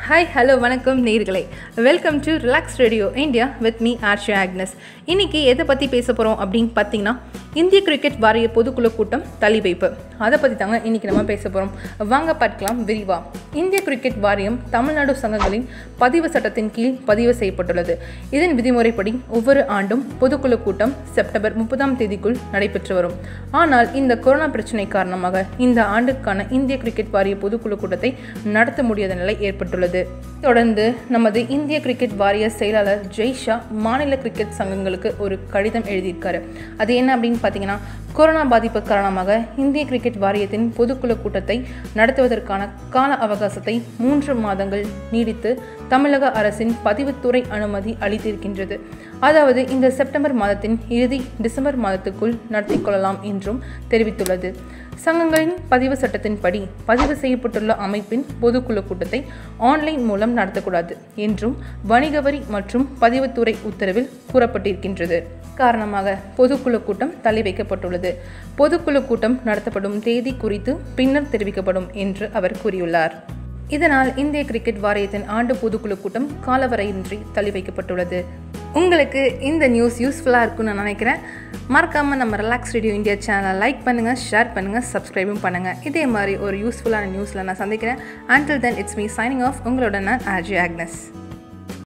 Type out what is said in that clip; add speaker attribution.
Speaker 1: hi hello வணக்கம் நேர்களே welcome to Relax Radio India with me Arshi Agnes இன்னைக்கு எதை பற்றி பேச போகிறோம் அப்படின்னு பார்த்தீங்கன்னா இந்திய கிரிக்கெட் வாரிய பொதுக்குழு கூட்டம் தள்ளி வைப்பு அதை பற்றி தாங்க இன்றைக்கி நம்ம பேச போகிறோம் வாங்க பார்க்கலாம் விரிவா இந்திய கிரிக்கெட் வாரியம் தமிழ்நாடு சங்கங்களின் பதிவு சட்டத்தின் கீழ் பதிவு செய்யப்பட்டுள்ளது இதன் விதிமுறைப்படி ஒவ்வொரு ஆண்டும் பொதுக்குழு கூட்டம் செப்டம்பர் முப்பதாம் தேதிக்குள் நடைபெற்று வரும் ஆனால் இந்த கொரோனா பிரச்சினை காரணமாக இந்த ஆண்டுக்கான இந்திய கிரிக்கெட் வாரிய பொதுக்குழு கூட்டத்தை நடத்த முடியாத நிலை ஏற்பட்டுள்ளது தொடர்ந்து நமது இந்திய கிரிக்கெட் வாரிய செயலாளர் ஜெய்ஷா மாநில கிரிக்கெட் சங்கங்களுக்கு ஒரு கடிதம் எழுதியிருக்காரு அது என்ன அப்படின்னு பார்த்தீங்கன்னா கொரோனா பாதிப்பு காரணமாக இந்திய கிரிக்கெட் வாரியத்தின் பொதுக்குழு கூட்டத்தை நடத்துவதற்கான கால அவகாசத்தை மூன்று மாதங்கள் நீடித்து தமிழக அரசின் பதிவுத்துறை அனுமதி அளித்திருக்கின்றது அதாவது இந்த செப்டம்பர் மாதத்தின் இறுதி டிசம்பர் மாதத்துக்குள் நடத்தி கொள்ளலாம் என்றும் தெரிவித்துள்ளது சங்கங்களின் பதிவு சட்டத்தின்படி பதிவு செய்யப்பட்டுள்ள அமைப்பின் பொதுக்குழு கூட்டத்தை ஆன்லைன் மூலம் நடத்தக்கூடாது என்றும் வணிக வரி மற்றும் பதிவுத்துறை உத்தரவில் கூறப்பட்டிருக்கின்றது காரணமாக பொதுக்குழு கூட்டம் தள்ளி வைக்கப்பட்டுள்ளது பொதுக்குழு கூட்டம் நடத்தப்படும் தேதி குறித்து பின்னர் தெரிவிக்கப்படும் என்று அவர் கூறியுள்ளார் இதனால் இந்திய கிரிக்கெட் வாரியத்தின் ஆண்டு பொதுக்குழு கூட்டம் காலவரையின்றி தள்ளி வைக்கப்பட்டுள்ளது உங்களுக்கு இந்த நியூஸ் யூஸ்ஃபுல்லாக இருக்கும்னு நான் நினைக்கிறேன் மறக்காமல் நம்ம ரிலாக்ஸ் ரேடியோ இந்தியா சேனலை லைக் பண்ணுங்கள் ஷேர் பண்ணுங்கள் சப்ஸ்கிரைபும் பண்ணுங்கள் இதே மாதிரி ஒரு யூஸ்ஃபுல்லான நியூஸில் நான் சந்திக்கிறேன் until then it's me signing off உங்களோட நான் ஆர்ஜி ஆக்னஸ்